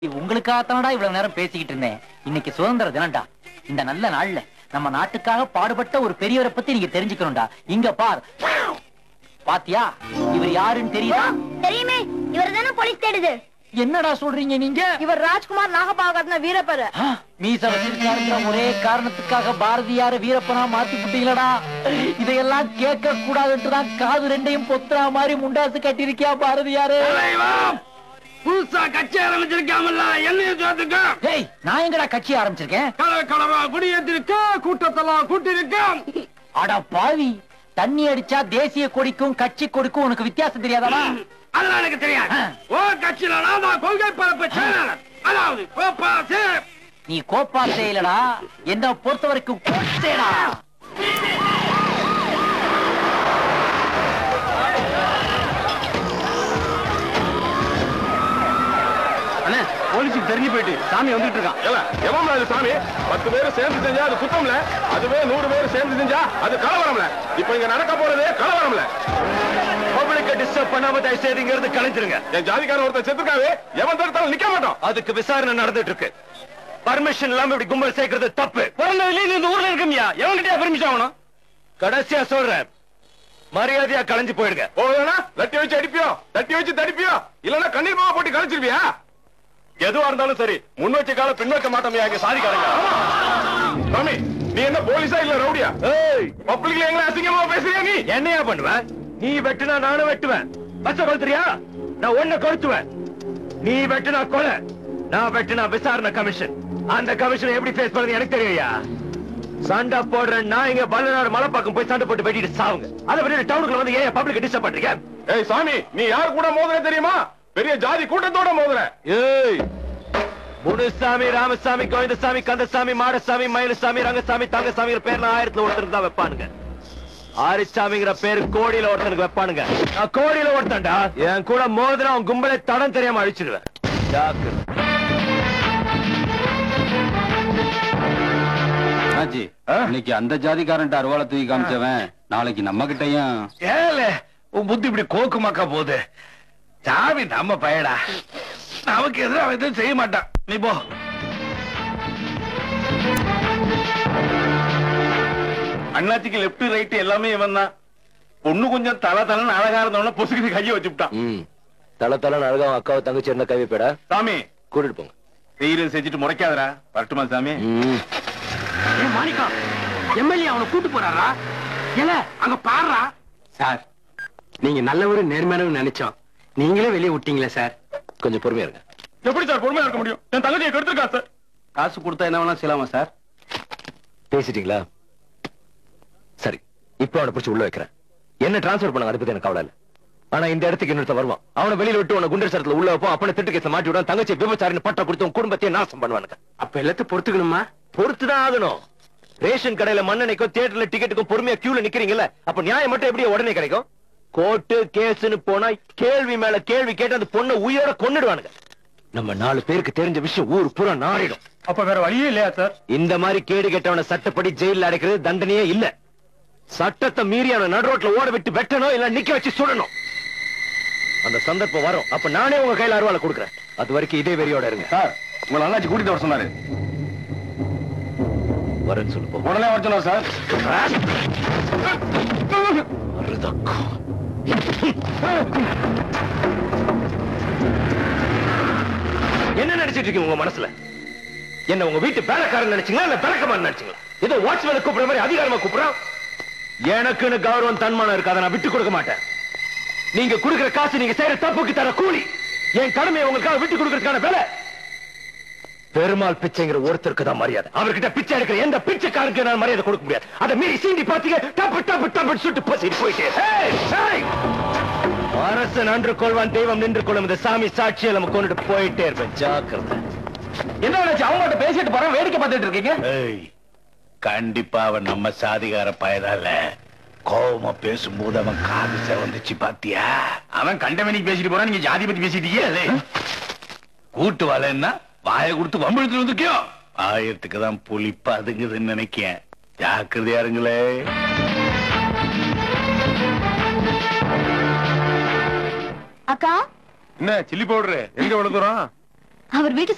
உங்களுக்காகத்தானடா இவ்வளவு நேரம் பேசிக்கிட்டு இருந்தேன் இன்னைக்கு சுதந்திர தினம்டா இந்த நல்ல நாள்ல நம்ம நாட்டுக்காக பாடுபட்ட ஒரு பெரியவரை பத்தி நீங்க தெரிஞ்சுக்கணும்டா இங்க பார் பாத்தியா இவர் யாருன்னு தெரியுதா தெரியுமே இவர் தானே போலீஸ் தேடுது என்னடா சொல்றீங்க நீங்க இவர் ராஜ்குமார் நாகபாகத்ன வீரப்பரு ஆ, மீச வச்சிருக்காருங்கிற ஒரே காரணத்துக்காக பாரதியார வீரப்பனா மாத்தி விட்டீங்களடா இதையெல்லாம் கேட்க கூடாதுன்ட்டு தான் காது ரெண்டையும் பொத்துறா மாதிரி முண்டாசு கட்டியிருக்கியா பாரதியாரு புதுசா கட்சி ஆரம்பிச்சிருக்காமல்ல என்னைய சேர்த்துக்க ஏய் நான் எங்கடா கட்சி ஆரம்பிச்சிருக்கேன் கலர் கலரா குடியேற்றிருக்க கூட்டத்தெல்லாம் கூட்டிருக்க அட பாவி தண்ணி அடிச்சா தேசிய கொடிக்கும் கட்சி கொடிக்கும் உனக்கு வித்தியாசம் தெரியாதாடா அதெல்லாம் எனக்கு தெரியாது ஆ. ஓ கட்சியில நான் கொள்கை பரப்பு செயலாளர் அதாவது கோப்பாசு நீ கோப்பா செய்யலடா என்ன பொறுத்த வரைக்கும் கோச்சேடா அண்ணே போலீஸுக்கு தெரிஞ்சு போயிட்டு சாமி வந்துட்டு இருக்கான் எவன் அது சாமி பத்து பேர் சேர்ந்து செஞ்சா அது குத்தம்ல அதுவே நூறு பேர் சேர்ந்து செஞ்சா அது கலவரம்ல இப்ப இங்க நடக்க போறதே கலவரம்ல பப்ளிக்க டிஸ்டர்ப் பண்ணாம தயவு செய்து இங்க இருந்து கலைஞ்சிருங்க என் ஜாதிக்காரன் ஒருத்தர் செத்துருக்காவே எவன் தடுத்தாலும் நிக்க மாட்டோம் அதுக்கு விசாரணை நடந்துட்டு இருக்கு பர்மிஷன் இல்லாம இப்படி கும்பல் சேர்க்கறது தப்பு பிறந்ததுல இந்த ஊர்ல இருக்கமியா எவன்கிட்ட பெர்மிஷன் ஆகணும் கடைசியா சொல்றேன் மரியாதையா கலைஞ்சு போயிடுங்க போதுனா லட்டி வச்சு அடிப்பியோ தட்டி வச்சு தடிப்பியோ இல்லன்னா கண்ணீர் மாவா போட்டு கழிச்சிருவியா எதுவா இருந்தாலும் சரி முன் வச்ச கால பின் வைக்க மாட்டோம்யா எங்க சாதிக்காரங்க சாமி நீ என்ன போலீஸா இல்ல ரவுடியா ஏய் பப்ளிக்ல எங்களை அசிங்கமா பேசுறியா நீ என்னையா பண்ணுவேன் நீ வெட்டுனா நானும் வெட்டுவேன் பச்ச கொளுத்துறியா நான் ஒன்ன கொளுத்துவேன் நீ வெட்டுனா கொலை நான் வெட்டுனா விசாரணை கமிஷன் அந்த கமிஷன் எப்படி ஃபேஸ் பண்றது எனக்கு தெரியும்யா சண்டை போடுற நான் இங்க பல்லநாடு மலைப்பாக்கம் போய் சண்டை போட்டு வெட்டிட்டு சாவுங்க அதை விட்டு டவுனுக்குள்ள வந்து ஏன் பப்ளிக் டிஸ்டர்ப் பண்றீங்க ஏய் சாமி நீ யார் கூட மோதுற தெரியுமா பெரிய ஜாதி கூட்டத்தோட மோதுற ஏய் முனுசாமி ராமசாமி கோவிந்தசாமி கந்தசாமி மாடசாமி மயிலசாமி ரங்கசாமி தங்கசாமிங்கிற பேர்ல ஆயிரத்துல ஒருத்தருக்கு தான் வைப்பானுங்க ஆரிச்சாமிங்கிற பேரு கோடியில ஒருத்தனுக்கு வைப்பானுங்க நான் கோடியில ஒருத்தன்டா என் கூட மோதிரம் அவன் கும்பலை தடம் தெரியாம அழிச்சிடுவேன் ஜாக்கிரதை. ஆச்சி இன்னைக்கு அந்த ஜாதிக்காரன் அருவாளை தூக்கி காமிச்சவன் நாளைக்கு நம்ம கிட்டயும் ஏல உன் புத்தி இப்படி கோக்கு மக்கா போகுது சாமி நம்ம பயடா நமக்கு எதிராக அவன் எதுவும் செய்ய மாட்டான் நீ போ அண்ணாச்சிக்கு லெப்ட் ரைட் எல்லாமே இவன் தான் பொண்ணு கொஞ்சம் தலை தலைன்னு அழகா இருந்தவன பொசுக்கு கையை வச்சுட்டான் ம் தல தல அழகா அவன் அக்காவை தங்கச்சி இருந்தா கைவிப்பேடா சாமி கூட்டிட்டு போங்க செய்யறது செஞ்சுட்டு முறைக்காதடா வரட்டுமா சாமி ம் மாணிக்கா எம்எல்ஏ அவனை கூட்டு போறாரா ஏல அங்க பாடுறா சார் நீங்க நல்லவரு நேர்மையானவர் நினைச்சோம் நீங்களே வெளியே விட்டீங்களே சார் கொஞ்சம் பொறுமையா இருங்க எப்படி சார் பொறுமையா இருக்க முடியும் என் தங்கச்சியை கெடுத்துருக்கா சார் காசு கொடுத்தா என்ன வேணா செய்யலாமா சார் பேசிட்டீங்களா சரி இப்போ அவனை பிடிச்சி உள்ள வைக்கிறேன் என்ன டிரான்ஸ்ஃபர் பண்ணாங்க அதை பத்தி எனக்கு கவலை இல்ல ஆனா இந்த இடத்துக்கு இன்னொருத்த வருவான் அவனை வெளியில விட்டு உன குண்டர் சரத்துல உள்ள வைப்போம் அப்பனை திட்டு கேச மாட்டி விடுவான் தங்கச்சி விபச்சாரின்னு பட்டம் கொடுத்து உன் குடும்பத்தையே நாசம் பண்ணுவானுங்க அப்ப எல்லாத்தையும் பொறுத்துக்கணுமா பொறுத்துதான் ஆகணும் ரேஷன் கடையில மண்ணெண்ணைக்கும் தியேட்டர்ல டிக்கெட்டுக்கும் பொறுமையா கியூல நிக்கிறீங்கல்ல அப்ப நியாயம் மட்டும் எப்படி உடனே கிடைக்கும் கோர்ட்டு கேஸ்னு போனா கேள்வி மேல கேள்வி கேட்டு அந்த பொண்ணை உயிரோட கொன்னுடுவானுங்க நம்ம நாலு பேருக்கு தெரிஞ்ச விஷயம் ஊர் பூரா நாரிடும் அப்ப வேற வழியே இல்லையா சார் இந்த மாதிரி கேடு கெட்டவன சட்டப்படி ஜெயில அடைக்கிறது தண்டனையே இல்ல சட்டத்தை மீறி அவனை நடு ரோட்ல ஓட விட்டு வெட்டணும் இல்ல நிக்க வச்சு சுடணும் அந்த சந்தர்ப்பம் வரும் அப்ப நானே உங்க கையில அருவாளை கொடுக்குறேன் அது வரைக்கும் இதே வெறியோட இருங்க சார் உங்களை அண்ணாச்சி கூட்டிட்டு வர சொன்னாரு வரேன்னு சொல்லு போ. உடனே வர சொன்னார் சார் மருதக்கம். என்ன நினைச்சிட்டு இருக்கீங்க உங்க மனசுல என்ன உங்க வீட்டு வேலைக்காரன் நினைச்சீங்களா இல்ல விளக்கமான்னு நினைச்சீங்களா ஏதோ வாட்ச்மேன் கூப்பிடுற மாதிரி அதிகாரமா கூப்பிடுறான் எனக்குன்னு கௌரவம் தன்மானம் இருக்கு அதை நான் விட்டு கொடுக்க மாட்டேன் நீங்க கொடுக்கிற காசு நீங்க செய்யற தப்புக்கு தர கூலி என் கடமையை உங்களுக்காக விட்டு கொடுக்கறதுக்கான வேலை பெருமாள் பிச்சைங்கிற ஒருத்தருக்கு தான் மரியாதை அவர்கிட்ட பிச்சை எடுக்கிற எந்த பிச்சைக்காரருக்கு நான் மரியாதை கொடுக்க முடியாது அதை மீறி சீண்டி பாத்தீங்க டப்பு டப்பு டப்பு சுட்டு பசிட்டு போயிட்டே ஏய், ஏய்! அரசு நன்று கொள்வான் தெய்வம் நின்று கொள்ளும் இந்த சாமி சாட்சியை நம்ம கொண்டுட்டு போயிட்டே இருப்பேன் ஜாக்கிரதை என்ன நினைச்சு அவங்கள்ட்ட பேசிட்டு போறோம் வேடிக்கை பார்த்துட்டு இருக்கீங்க ஏய் கண்டிப்பா அவன் நம்ம சாதிகார பயதால கோவமா பேசும்போது அவன் காது செவந்துச்சு பாத்தியா அவன் கண்டமணிக்கு பேசிட்டு போறான் நீங்க ஜாதி பத்தி பேசிட்டீங்க கூட்டு வரலன்னா வாயை கொடுத்து வம்பிழுத்து வந்துக்கியோ ஆயிரத்துக்கு தான் புலி பதுங்குதுன்னு நினைக்கேன் ஜாக்கிரதையா இருங்களே அக்கா என்ன சில்லி பவுடரு எங்க விழுந்துரும் அவர் வீட்டு